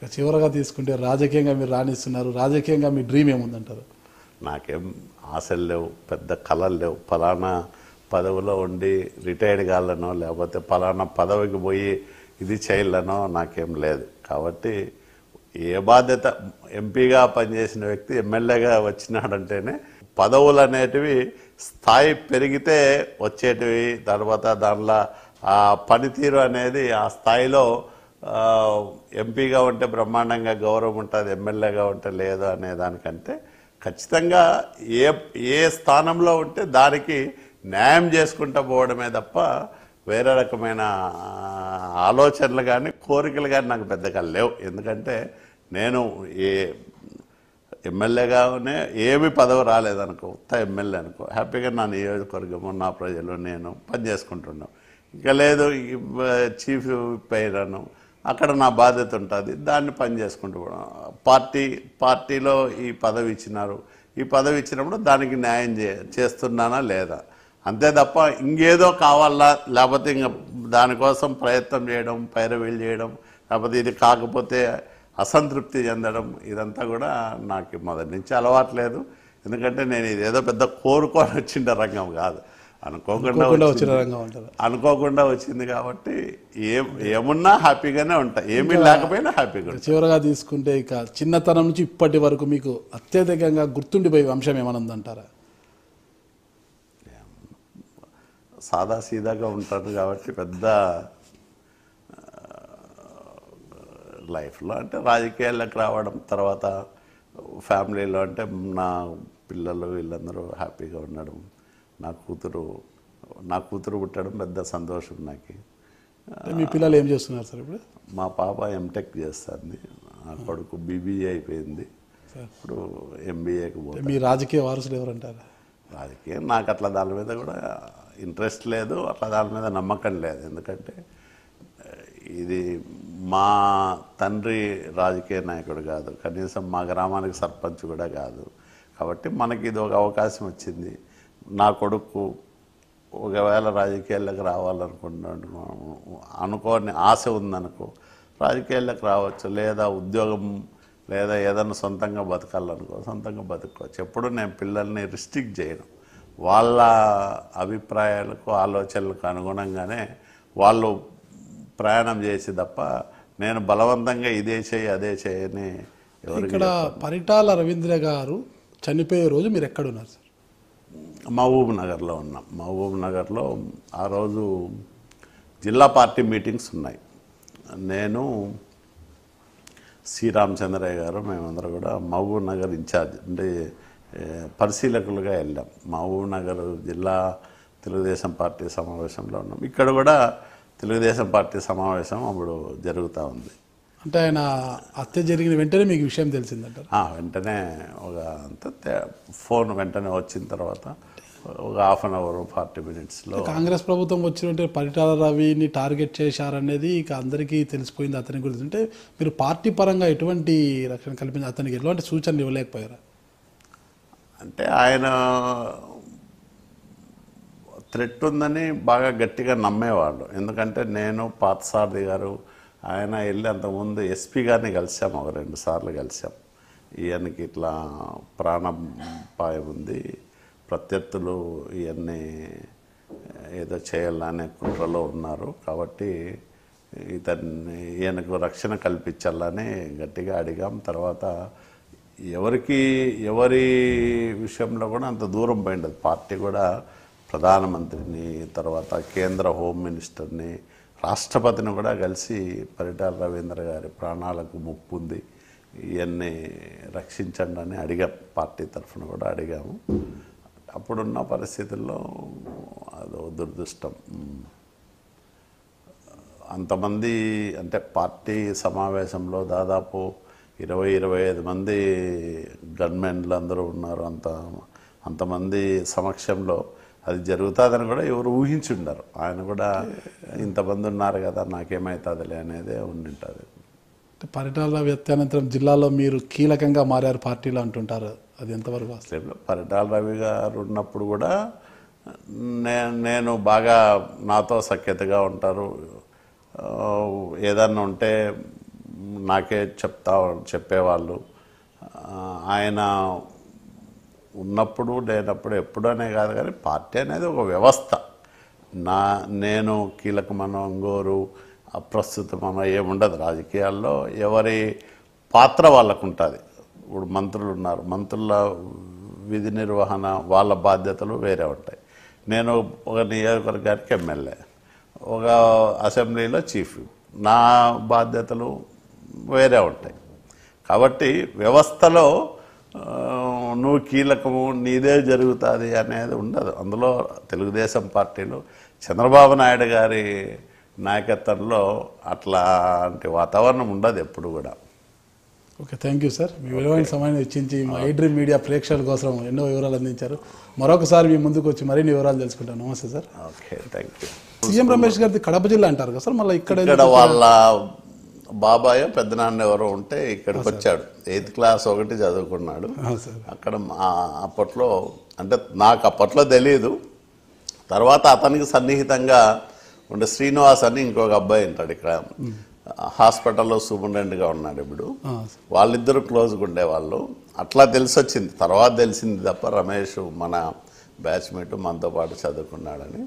చివరగా తీసుకుంటే రాజకీయంగా మీరు రాణిస్తున్నారు రాజకీయంగా మీ డ్రీమ్ ఏముందంటారు నాకేం ఆశలు లేవు పెద్ద కళలు లేవు ఫలానా పదవిలో ఉండి రిటైర్డ్ కావాలనో లేకపోతే ఫలానా పదవికి పోయి ఇది చేయాలనో నాకేం లేదు కాబట్టి ఏ బాధ్యత ఎంపీగా పనిచేసిన వ్యక్తి ఎమ్మెల్యేగా వచ్చినాడంటేనే పదవులు అనేటివి స్థాయి పెరిగితే వచ్చేటివి తర్వాత దానిలో ఆ పనితీరు అనేది ఆ స్థాయిలో ఆ, ఎంపీగా ఉంటే బ్రహ్మాండంగా గౌరవం ఉంటుంది ఎమ్మెల్యేగా ఉంటే లేదు అనే దానికంటే ఖచ్చితంగా ఏ ఏ స్థానంలో ఉంటే దానికి న్యాయం చేసుకుంటూ పోవడమే తప్ప వేరే రకమైన ఆ, ఆలోచనలు కానీ కోరికలు కానీ నాకు పెద్దగా లేవు ఎందుకంటే నేను ఏ ఎమ్మెల్యేగానే ఏమి పదవి రాలేదనుకో ఉత్త ఎమ్మెల్యే అనుకో హ్యాపీగా నా నియోజకవర్గము నా ప్రజలు నేను పని చేసుకుంటున్నాం ఇంకా లేదు ఈ చీఫ్ అయినాను అక్కడ నా బాధ్యత ఉంటుంది దాన్ని పని చేసుకుంటూ పోవడం పార్టీ పార్టీలో ఈ పదవి ఇచ్చినారు ఈ పదవి ఇచ్చినప్పుడు దానికి న్యాయం చే చేస్తున్నానా లేదా అంతే తప్ప ఇంకేదో కావాలా లేకపోతే ఇంకా దానికోసం ప్రయత్నం చేయడం పైరవీలు చేయడం లేకపోతే ఇది కాకపోతే అసంతృప్తి చెందడం ఇదంతా కూడా నాకు మొదటి నుంచి అలవాట్లేదు ఎందుకంటే నేను ఇదేదో పెద్ద కోరుకొని వచ్చిండే రంగం కాదు అనుకోకుండా అనుకోకుండా వచ్చింది. వచ్చిన రంగం అంటారు అనుకోకుండా వచ్చింది కాబట్టి ఏ ఏమున్నా హ్యాపీగానే ఉంటా ఏమీ లేకపోయినా హ్యాపీగా ఉంటా చివరగా తీసుకుంటే ఇక చిన్నతనం నుంచి ఇప్పటి వరకు మీకు అత్యధికంగా గుర్తుండిపోయే అంశం ఏమైనా ఉందంటారా సాదా సీదాగా ఉంటాను కాబట్టి పెద్ద లైఫ్లో అంటే రాజకీయాల్లోకి రావడం తర్వాత ఫ్యామిలీలో అంటే నా పిల్లలు వీళ్ళందరూ హ్యాపీగా ఉండడం నా కూతురు నా కూతురు పుట్టడం పెద్ద సంతోషం నాకు అంటే మీ పిల్లలు ఏం చేస్తున్నారు సార్ ఇప్పుడు మా పాప ఎంటెక్ చేస్తుంది నా కొడుకు బీబీఏ అయిపోయింది ఇప్పుడు ఎంబీఏకి పోతాడు మీ రాజకీయ వారసులు ఎవరంటారు రాజకీయం నాకు అట్లా దాని మీద కూడా ఇంట్రెస్ట్ లేదు అట్లా దాని మీద నమ్మకం లేదు ఎందుకంటే ఆ, ఇది మా తండ్రి రాజకీయ నాయకుడు కాదు కనీసం మా గ్రామానికి సర్పంచ్ కూడా కాదు కాబట్టి మనకి ఇది ఒక అవకాశం వచ్చింది నా కొడుకు ఒకవేళ రాజకీయాల్లోకి రావాలనుకుంటున్నాను అనుకోని ఆశ ఉందనుకో రాజకీయాల్లోకి రావచ్చు లేదా ఉద్యోగం లేదా ఏదైనా సొంతంగా బతకాలనుకో సొంతంగా బతుకోవచ్చు ఎప్పుడు నేను పిల్లల్ని రిస్ట్రిక్ట్ చేయను వాళ్ళ అభిప్రాయాలకు ఆలోచనలకు అనుగుణంగానే వాళ్ళు ప్రయాణం చేసి తప్ప నేను బలవంతంగా ఇదే చేయి అదే చేయని ఎవరికి ఇక్కడ పరిటాల రవీంద్ర గారు చనిపోయే రోజు మీరు ఎక్కడున్నారు సార్ మహబూబ్ నగర్లో ఉన్నాం మహబూబ్ నగర్లో ఆ రోజు జిల్లా పార్టీ మీటింగ్స్ ఉన్నాయి నేను సి రామచంద్రయ్య గారు మేమందరం కూడా మహబూబ్ నగర్ ఇన్ఛార్జ్ అంటే ఏ, పరిశీలకులుగా వెళ్ళాం మహబూబ్ నగర్ జిల్లా తెలుగుదేశం పార్టీ సమావేశంలో ఉన్నాం ఇక్కడ కూడా తెలుగుదేశం పార్టీ సమావేశం అప్పుడు జరుగుతూ ఉంది అంటే ఆయన హత్య జరిగిన వెంటనే మీకు విషయం తెలిసిందంటారు ఆ, వెంటనే ఒక అంత తే- ఫోన్ వెంటనే వచ్చిన తర్వాత ఒక హాఫ్ అన్ అవర్ ఫార్టీ మినిట్స్లో కాంగ్రెస్ ప్రభుత్వం వచ్చినట్టే పరిటాల రవిని టార్గెట్ చేశారనేది ఇక అందరికీ తెలిసిపోయింది అతని గురించి అంటే మీరు పార్టీ పరంగా ఎటువంటి రక్షణ కల్పించి అతనికి ఎలాంటి సూచనలు ఇవ్వలేకపోయారా అంటే ఆయన థ్రెట్ ఉందని బాగా గట్టిగా నమ్మేవాళ్ళు ఎందుకంటే నేను పాతసారథి గారు ఆయన వెళ్ళి అంతకుముందు ఎస్పీ గారిని కలిసాం ఒక రెండు సార్లు కలిసాం ఈయనకి ఇట్లా ప్రాణపాయం ఉంది ప్రత్యర్థులు ఇవన్నీ ఏదో చేయాలనే కుట్రలో ఉన్నారు కాబట్టి ఇతన్ని ఈయనకు రక్షణ కల్పించాలని గట్టిగా అడిగాం తర్వాత ఎవరికి ఎవరి విషయంలో కూడా అంత దూరం పోయిండదు పార్టీ కూడా ప్రధానమంత్రిని తర్వాత కేంద్ర హోమ్ మినిస్టర్ని రాష్ట్రపతిని కూడా కలిసి పరిటాల రవీంద్ర గారి ప్రాణాలకు ముప్పు ఉంది ఇవన్నీ రక్షించండి అని అడిగాం పార్టీ తరఫున కూడా అడిగాము అప్పుడున్న పరిస్థితుల్లో అదో దురదృష్టం అంతమంది అంటే పార్టీ సమావేశంలో దాదాపు ఇరవై ఇరవై ఐదు మంది గన్మెన్లు అందరూ ఉన్నారు అంత అంతమంది సమక్షంలో అది జరుగుతుందని కూడా ఎవరు ఊహించుండరు ఆయన కూడా ఇంతమంది ఉన్నారు కదా నాకేమవుతుందిలే అనేదే ఉండింటుంది అంటే పరిటాల రవి హత్యానంతరం జిల్లాలో మీరు కీలకంగా మారారు పార్టీలో అంటుంటారు అది ఎంతవరకు వాస్తవం? స్టేట్లో పరిటాల రవి గారు ఉన్నప్పుడు కూడా నేను నేను బాగా నాతో సఖ్యతగా ఉంటారు ఆ, ఏదన్నా ఉంటే నాకే చెప్తా చెప్పేవాళ్ళు ఆ, ఆయన ఉన్నప్పుడు లేనప్పుడు ఎప్పుడనే కాదు కానీ పార్టీ అనేది ఒక వ్యవస్థ నా నేను కీలకమనో ఇంగోరు అప్రస్తుతమనో ఏముండదు రాజకీయాల్లో ఎవరి పాత్ర వాళ్ళకు ఉంటుంది ఇప్పుడు మంత్రులు ఉన్నారు మంత్రుల విధి నిర్వహణ వాళ్ళ బాధ్యతలు వేరే ఉంటాయి నేను ఒక నియోజకవర్గానికి ఎమ్మెల్యే ఒక అసెంబ్లీలో చీఫ్ విప్. నా బాధ్యతలు వేరే ఉంటాయి కాబట్టి వ్యవస్థలో ఆ, నువ్వు కీలకము నీదే జరుగుతుంది అనేది ఉండదు అందులో తెలుగుదేశం పార్టీలో చంద్రబాబు నాయుడు గారి నాయకత్వంలో అట్లాంటి వాతావరణం ఉండదు ఎప్పుడు కూడా ఓకే థ్యాంక్ యూ సార్ మీ విలువైన సమయాన్ని వెచ్చించి మా ఐ డ్రీమ్ మీడియా ప్రేక్షకుల కోసం ఎన్నో వివరాలు అందించారు మరొకసారి మీ ముందుకు వచ్చి మరిన్ని వివరాలు తెలుసుకుంటాను నమస్తే sir okay thank you CM Ramesh గారిది కడప జిల్లా అంటారు కదా సార్ మళ్ళీ ఇక్కడ ఇక్కడ వాళ్ళ బాబాయ్ పెద్దనాన్న ఎవరో ఉంటే ఇక్కడికి వచ్చాడు ఎయిత్ క్లాస్ ఒకటి చదువుకున్నాడు అవును సార్ అక్కడ మా- అప్పట్లో అంటే నాకు అప్పట్లో తెలియదు తర్వాత అతనికి సన్నిహితంగా ఉండే శ్రీనివాస్ అని ఇంకొక అబ్బాయి ఉంటాడు ఇక్కడ హాస్పిటల్లో సూపరింటెండెంట్గా ఉన్నాడు ఇప్పుడు ఆ, వాళ్ళిద్దరూ క్లోజ్గా ఉండేవాళ్ళు అట్లా తెలిసి వచ్చింది తర్వాత తెలిసింది తప్ప రమేష్ మన బ్యాచ్మేట్ మనతో పాటు చదువుకున్నాడని